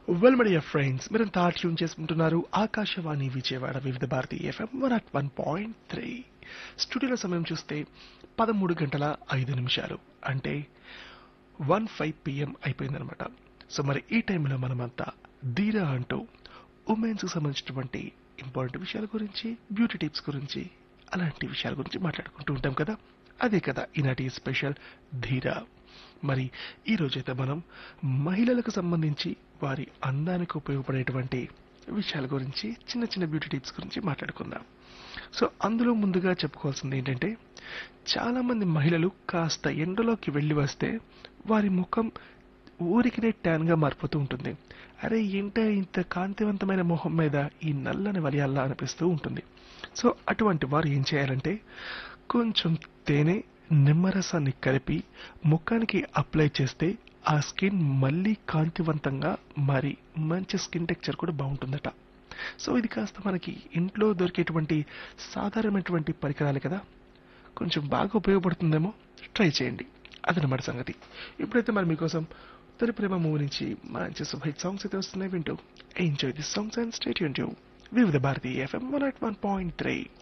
well my friends మీరంతా tune చేసుకుంటున్నారు Akashvani Vijayawada Vividh Bharati FM one at one point three స్టూడియోలో సమయం చూస్తే పదమూడు గంటల ఐదు నిమిషాలు అంటే వన్ ఫైవ్ పిఎం అయిపోయిందనమాట సో మరి ఈ టైంలో మనమంతా ధీరా అంటూ ఉమెన్స్కి సంబంధించినటువంటి ఇంపార్టెంట్ విషయాల గురించి బ్యూటీ టిప్స్ గురించి అలాంటి విషయాల గురించి మాట్లాడుకుంటూ ఉంటాం కదా అదే కదా ఈనాటి స్పెషల్ ధీరా మరి ఈ రోజైతే మనం మహిళలకు సంబంధించి వారి అందానికి ఉపయోగపడేటువంటి విషయాల గురించి చిన్న చిన్న బ్యూటీ టిప్స్ గురించి మాట్లాడుకుందాం సో అందులో ముందుగా చెప్పుకోవాల్సింది ఏంటంటే చాలా మంది మహిళలు కాస్త ఎండలోకి వెళ్ళి వస్తే వారి ముఖం ఊరికినే ట్యాన్ గా మారిపోతూ ఉంటుంది అరే ఏంట ఇంత కాంతివంతమైన మొహం మీద ఈ నల్లని వలియాల్లా అనిపిస్తూ ఉంటుంది సో అటువంటి వారు ఏం చేయాలంటే కొంచెం తేనె నిమ్మరసాన్ని కలిపి ముఖానికి అప్లై చేస్తే ఆ స్కిన్ మళ్ళీ కాంతివంతంగా మరి మంచి స్కిన్ టెక్చర్ కూడా బాగుంటుందట సో ఇది కాస్త మనకి ఇంట్లో దొరికేటువంటి సాధారణమైనటువంటి పరికరాలు కదా కొంచెం బాగా ఉపయోగపడుతుందేమో ట్రై చేయండి అదనమాట సంగతి ఇప్పుడైతే మరి మీకోసం తొలి ప్రేమ మూవీ నుంచి మంచి సూపర్ సాంగ్స్ అయితే వస్తున్నాయి వింటూ enjoy the songs and stay to Vividh Bharati FM one at one point three